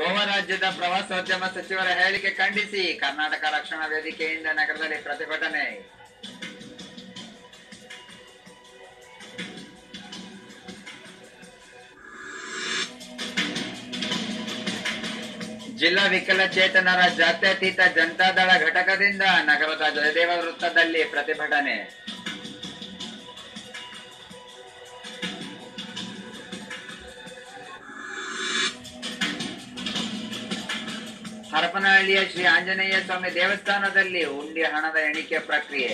ಗೋವಾ ರಾಜ್ಯದ ಪ್ರವಾಸೋದ್ಯಮ ಸಚಿವರ ಹೇಳಿಕೆ ಖಂಡಿಸಿ ಕರ್ನಾಟಕ ರಕ್ಷಣಾ ವೇದಿಕೆಯಿಂದ ನಗರದಲ್ಲಿ ಪ್ರತಿಭಟನೆ ಜಿಲ್ಲಾ ವಿಕಲಚೇತನರ ಜಾತ್ಯತೀತ ಜನತಾದಳ ಘಟಕದಿಂದ ನಗರದ ಜಯದೇವ ವೃತ್ತದಲ್ಲಿ ಪ್ರತಿಭಟನೆ ಹರಪನಹಳ್ಳಿಯ ಶ್ರೀ ಆಂಜನೇಯ ಸ್ವಾಮಿ ದೇವಸ್ಥಾನದಲ್ಲಿ ಉಂಡಿ ಹಣದ ಎಣಿಕೆ ಪ್ರಕ್ರಿಯೆ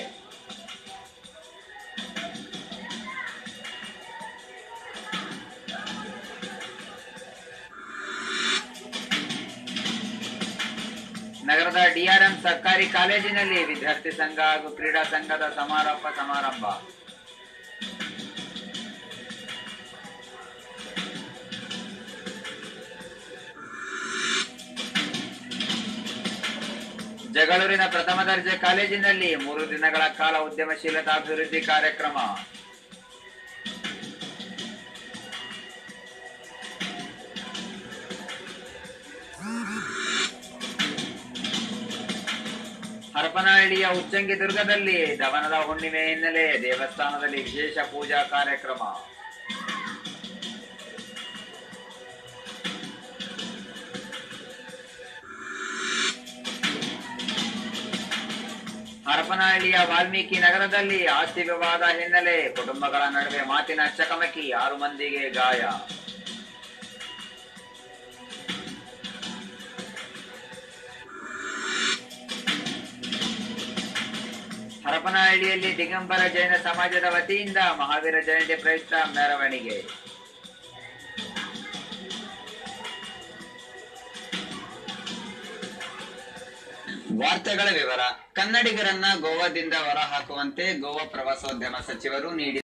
ನಗರದ ಡಿಆರ್ಎಂ ಸರ್ಕಾರಿ ಕಾಲೇಜಿನಲ್ಲಿ ವಿದ್ಯಾರ್ಥಿ ಸಂಘ ಹಾಗೂ ಕ್ರೀಡಾ ಸಂಘದ ಸಮಾರೋಪ ಸಮಾರಂಭ ಜಗಳೂರಿನ ಪ್ರಥಮ ದರ್ಜೆ ಕಾಲೇಜಿನಲ್ಲಿ ಮೂರು ದಿನಗಳ ಕಾಲ ಉದ್ಯಮಶೀಲತಾ ಅಭಿವೃದ್ಧಿ ಕಾರ್ಯಕ್ರಮ ಹರಪನಹಳ್ಳಿಯ ಉಚ್ಚಂಗಿ ದುರ್ಗದಲ್ಲಿ ದವನದ ಹುಣ್ಣಿಮೆ ಹಿನ್ನೆಲೆ ದೇವಸ್ಥಾನದಲ್ಲಿ ವಿಶೇಷ ಪೂಜಾ ಕಾರ್ಯಕ್ರಮ ಹರಪನಹಳ್ಳಿಯ ವಾಲ್ಮೀಕಿ ನಗರದಲ್ಲಿ ಆಸ್ತಿ ವಿವಾದ ಹಿನ್ನೆಲೆ ಕುಟುಂಬಗಳ ನಡುವೆ ಮಾತಿನ ಚಕಮಕಿ ಆರು ಮಂದಿಗೆ ಗಾಯ ಹರಪನಹಳ್ಳಿಯಲ್ಲಿ ದಿಗಂಬರ ಜೈನ ಸಮಾಜದ ವತಿಯಿಂದ ಮಹಾವೀರ ಜಯಂತಿ ಪ್ರಯುಕ್ತ ಮೆರವಣಿಗೆ ವಾರ್ತೆಗಳ ವಿವರ ಕನ್ನಡಿಗರನ್ನ ಗೋವಾದಿಂದ ಹೊರಹಾಕುವಂತೆ ಗೋವಾ ಪ್ರವಾಸೋದ್ಯಮ ಸಚಿವರು ನೀಡಿದ